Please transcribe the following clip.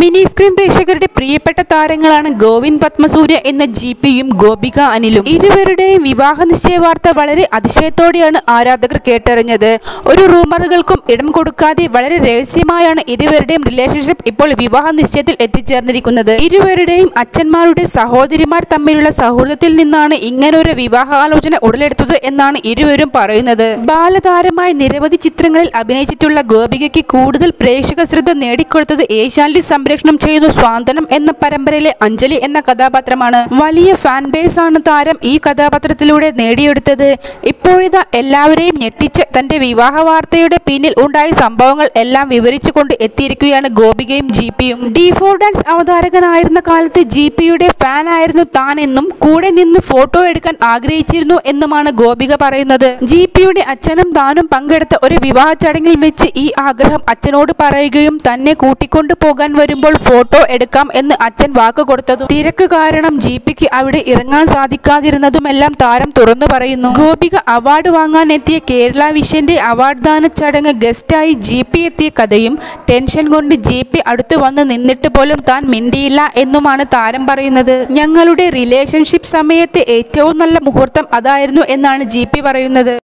mini screen പ്രേക്ഷകരുടെ പ്രിയപ്പെട്ട താരങ്ങളാണ് ഗോവിന്ദ് പത്മസൂര്യ എന്ന ജി പിയും ഗോപിക അനിലും ഇരുവരുടെയും വിവാഹ നിശ്ചയ വാർത്ത വളരെ അതിശയത്തോടെയാണ് ആരാധകർ കേട്ടറിഞ്ഞത് ഒരു റൂമറുകൾക്കും ഇടം കൊടുക്കാതെ വളരെ രഹസ്യമായാണ് ഇരുവരുടെയും റിലേഷൻഷിപ്പ് ഇപ്പോൾ വിവാഹ നിശ്ചയത്തിൽ എത്തിച്ചേർന്നിരിക്കുന്നത് ഇരുവരുടെയും അച്ഛന്മാരുടെ സഹോദരിമാർ തമ്മിലുള്ള സൗഹൃദത്തിൽ നിന്നാണ് ഇങ്ങനൊരു വിവാഹാലോചന ഉടലെടുത്തത് എന്നാണ് ഇരുവരും പറയുന്നത് ബാലതാരമായി നിരവധി ചിത്രങ്ങളിൽ അഭിനയിച്ചിട്ടുള്ള ഗോപികയ്ക്ക് കൂടുതൽ പ്രേക്ഷക ശ്രദ്ധ നേടിക്കൊടുത്തത് ഏഷ്യാനെറ്റ് സംപ്രേഷണം ചെയ്യുന്ന സ്വാന്തനം എന്ന പരമ്പരയിലെ അഞ്ജലി എന്ന കഥാപാത്രമാണ് വലിയ ഫാൻ ബേസ് ആണ് താരം ഈ കഥാപാത്രത്തിലൂടെ നേടിയെടുത്തത് ഇപ്പോഴിതാ എല്ലാവരെയും ഞെട്ടിച്ച് തന്റെ വിവാഹ വാർത്തയുടെ പിന്നിൽ ഉണ്ടായ സംഭവങ്ങൾ എല്ലാം വിവരിച്ചുകൊണ്ട് എത്തിയിരിക്കുകയാണ് ഗോപികയും ജി പിയും ഡി ഫോർ ഡാൻസ് അവതാരകനായിരുന്ന കാലത്ത് ജി പിയുടെ ഫാൻ ആയിരുന്നു താൻ എന്നും കൂടെ നിന്ന് ഫോട്ടോ എടുക്കാൻ ആഗ്രഹിച്ചിരുന്നു എന്നുമാണ് ഗോപിക പറയുന്നത് ജി പിയുടെ അച്ഛനും താനും പങ്കെടുത്ത ഒരു വിവാഹ ചടങ്ങിൽ വെച്ച് ഈ ആഗ്രഹം അച്ഛനോട് പറയുകയും തന്നെ കൂട്ടിക്കൊണ്ടു പോകാൻ വരുമ്പോൾ ഫോട്ടോ എടുക്കാം എന്ന് അച്ഛൻ വാക്ക് കൊടുത്തതും തിരക്ക് കാരണം ജി പിക്ക് അവിടെ ഇറങ്ങാൻ സാധിക്കാതിരുന്നതുമെല്ലാം താരം തുറന്നു പറയുന്നു ഗോപിക അവാർഡ് വാങ്ങാൻ എത്തിയ കേരള വിഷന്റെ അവാർഡ് ദാന ചടങ്ങ് ഗസ്റ്റായി ജി പി എത്തിയ കഥയും ടെൻഷൻ കൊണ്ട് ജി പി അടുത്ത് വന്ന് നിന്നിട്ട് പോലും താൻ മിണ്ടിയില്ല എന്നുമാണ് താരം പറയുന്നത് ഞങ്ങളുടെ റിലേഷൻഷിപ്പ് സമയത്ത് ഏറ്റവും നല്ല മുഹൂർത്തം അതായിരുന്നു എന്നാണ് ജി പി പറയുന്നത്